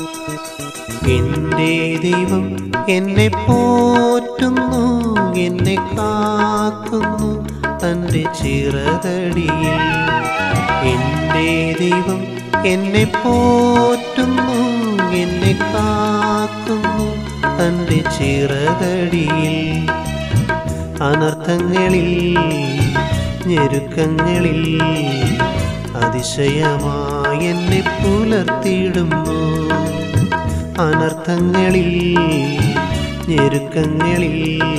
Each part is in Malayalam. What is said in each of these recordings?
എന്റെ ദൈവം എന്നെ പോറ്റുന്നു എന്നെ കാക്കുന്നു തൻ്റെ ചിറകടിയിൽ എന്റെ ദൈവം എന്നെ പോറ്റുന്നു എന്നെ കാക്കുന്നു തൻ്റെ ചിറകടിയിൽ അനർത്ഥങ്ങളിൽ ഞെരുക്കങ്ങളിൽ അതിശയമായി എന്നെ പുലർത്തിയിടുന്നു അനർത്ഥങ്ങളിൽ ഞെരുക്കങ്ങളിൽ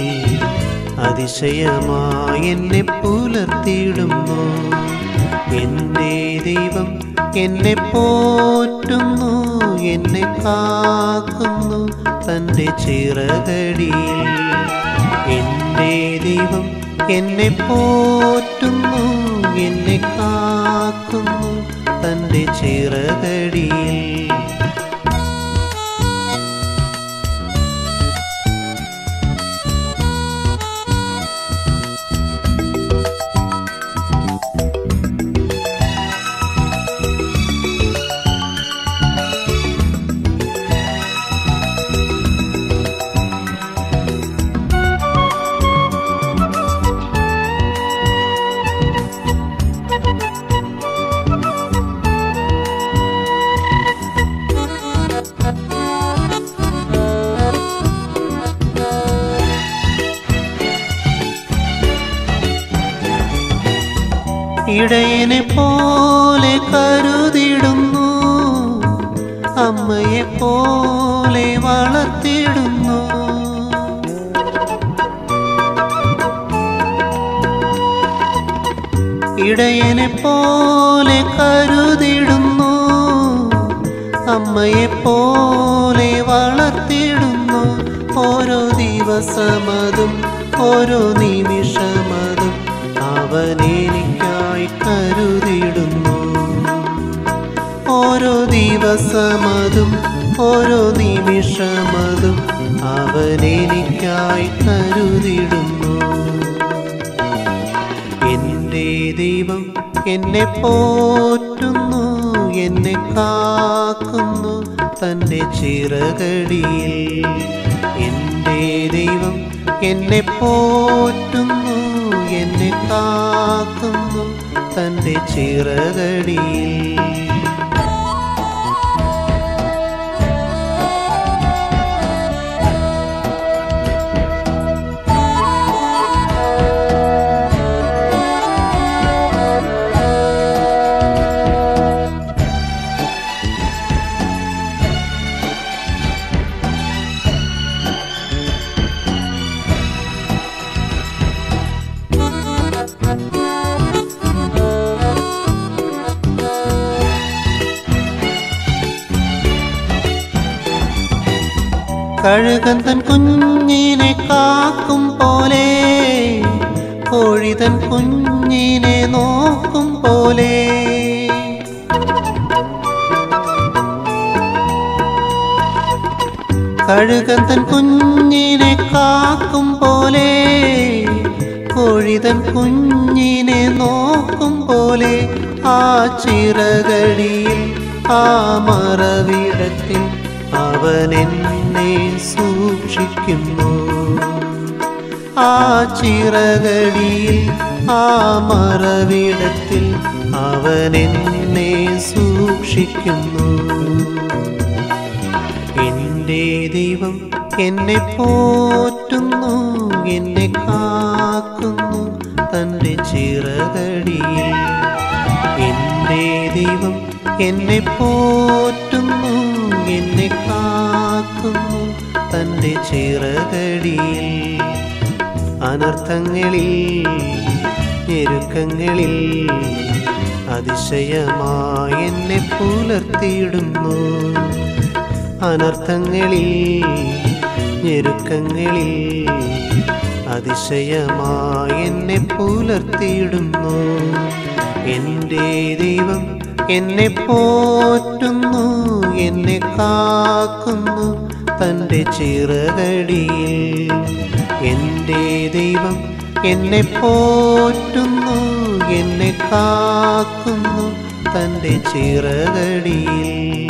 അതിശയമായി എന്നെ പുലർത്തിയിടുന്നു എൻ്റെ ദൈവം എന്നെ പോറ്റുന്നു എന്നെ കാക്കുന്നു തൻ്റെ ചിറകടിയിൽ എൻ്റെ ദൈവം എന്നെ പോറ്റുന്നു എന്നെ കാക്കുന്നു തൻ്റെ ചിറകടിയിൽ ഇടയനെ പോലെ കരുതിടുന്നു അമ്മയെ പോലെ വളർത്തിടുന്നു ഇടയനെ പോലെ കരുതിടുന്നു അമ്മയെ പോലെ വളർത്തിടുന്നു ഓരോ ദിവസമതും ഓരോ നിമിഷമതും അവൻ എനിക്കായി കരുതിടുന്നു ഓരോ ദിവസമതും ഓരോ നിമിഷമതും അവൻ എനിക്കായി കരുതിടുന്നു എൻ്റെ ദൈവം എന്നെ പോറ്റുന്നു എന്നെ കാക്കുന്നു തൻ്റെ ചിറകടിയിൽ എൻ്റെ ദൈവം എന്നെ പോറ്റുന്നു എന്നെ കാക്കുന്നു തൻ്റെ ചിറകടിയിൽ കഴുകൻ തൻ കുഞ്ഞിനെ കാക്കും പോലെ കോഴി തൻ കുഞ്ഞിനെ നോക്കും പോലെ കഴുകൻ തൻ കുഞ്ഞിനെ കാക്കും പോലെ കോഴി തൻ കുഞ്ഞിനെ നോക്കും പോലെ ആ ചിറകടിയിൽ ആ മറവിടത്തിൽ അവൻ എന്നെ സൂക്ഷിക്കുന്നു ആ ചിറകടിയിൽ ആ മറവിടത്തിൽ അവൻ എന്നെ സൂക്ഷിക്കുന്നു എൻ്റെ ദൈവം എന്നെ പോറ്റുന്നു എന്നെ കാക്കുന്നു തൻ്റെ ചിറകടിയിൽ എൻ്റെ ദൈവം എന്നെ പോറ്റുന്നു എന്നെ കാക്കുന്നു തൻ്റെ ചിറകടിയിൽ അനർത്ഥങ്ങളിൽ ഞെരുക്കങ്ങളിൽ അതിശയമായി എന്നെ പുലർത്തിയിടുന്നു അനർത്ഥങ്ങളിൽ ഞെരുക്കങ്ങളിൽ അതിശയമായി എന്നെ പുലർത്തിയിടുന്നു എൻ്റെ ദൈവം എന്നെ പോറ്റുന്നു എന്നെ കാക്കുന്നു തൻ്റെ ചിറകടിയിൽ എൻ്റെ ദൈവം എന്നെ പോറ്റുന്നു എന്നെ കാക്കുന്നു തൻ്റെ ചിറകടിയിൽ